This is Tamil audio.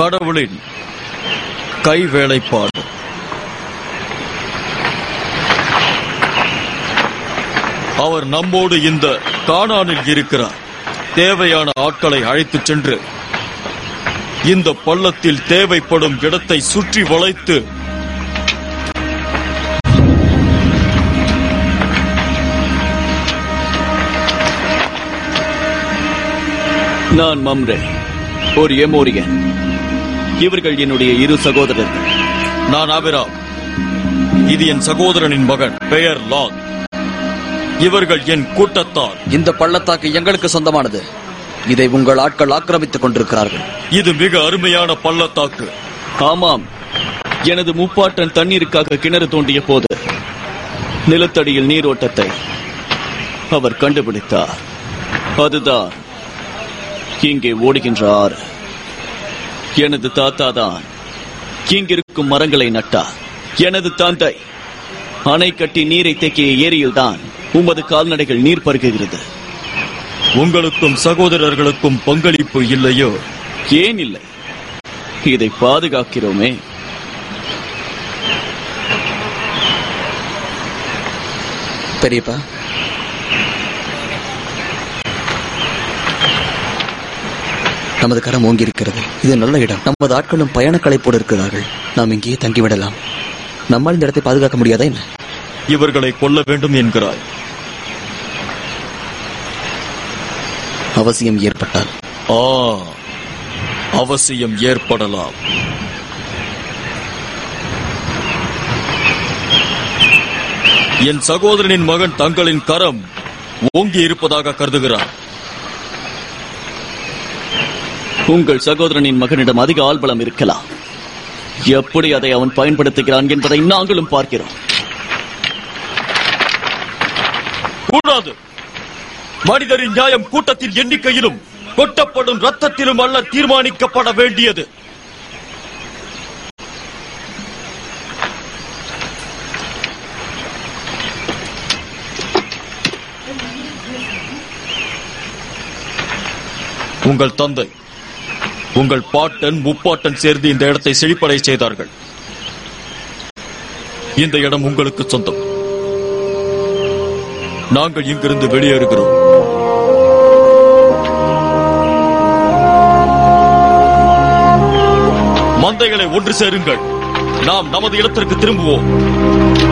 கடவுளின் கை வேலைப்பாடு அவர் நம்மோடு இந்த கானானில் இருக்கிறார் தேவையான ஆட்களை அழைத்துச் சென்று இந்த பள்ளத்தில் தேவைப்படும் இடத்தை சுற்றி வளைத்து நான் மம்ரே ஒரு எமோரியன் இவர்கள் என்னுடைய இரு சகோதரர்கள் நான் ஆபிராம் இது என் சகோதரனின் மகன் பெயர் லாத் இவர்கள் என் கூட்டத்தார் இந்த பள்ளத்தாக்கு எங்களுக்கு சொந்தமானது இதை உங்கள் ஆட்கள் ஆக்கிரமித்துக் கொண்டிருக்கிறார்கள் இது மிக அருமையான பள்ளத்தாக்கு ஆமாம் எனது முப்பாட்டன் தண்ணீருக்காக கிணறு தோண்டிய போது நிலத்தடியில் நீரோட்டத்தை அவர் கண்டுபிடித்தார் அதுதான் இங்கே ஓடுகின்ற ஆறு எனது தாத்தா தான் இங்கிருக்கும் மரங்களை நட்டார் எனது தந்தை அணை கட்டி நீரை தேக்கிய ஏரியில்தான் உமது கால்நடைகள் நீர் பருகுகிறது உங்களுக்கும் சகோதரர்களுக்கும் பங்களிப்பு இல்லையோ ஏன் இல்லை இதை பாதுகாக்கிறோமே பெரியப்பா நமது கரம் ஓங்கி இருக்கிறது இது நல்ல இடம் நமது ஆட்களும் பயண களைப்போடு இருக்கிறார்கள் நாம் இங்கேயே தங்கிவிடலாம் நம்மால் இந்த இடத்தை பாதுகாக்க முடியாதா என்ன இவர்களை கொல்ல வேண்டும் என்கிறாய் அவசியம் ஏற்பட்டால் ஆ அவசியம் ஏற்படலாம் என் சகோதரனின் மகன் தங்களின் கரம் ஓங்கி இருப்பதாக கருதுகிறார் உங்கள் சகோதரனின் மகனிடம் அதிக ஆள்பலம் இருக்கலாம் எப்படி அதை அவன் பயன்படுத்துகிறான் என்பதை நாங்களும் பார்க்கிறோம் கூடாது மனிதரின் நியாயம் கூட்டத்தின் எண்ணிக்கையிலும் கொட்டப்படும் ரத்தத்திலும் அல்ல தீர்மானிக்கப்பட வேண்டியது உங்கள் தந்தை உங்கள் பாட்டன் முப்பாட்டன் சேர்ந்து இந்த இடத்தை செழிப்படை செய்தார்கள் இந்த இடம் உங்களுக்கு சொந்தம் நாங்கள் இங்கிருந்து வெளியேறுகிறோம் மந்தைகளை ஒன்று சேருங்கள் நாம் நமது இடத்திற்கு திரும்புவோம்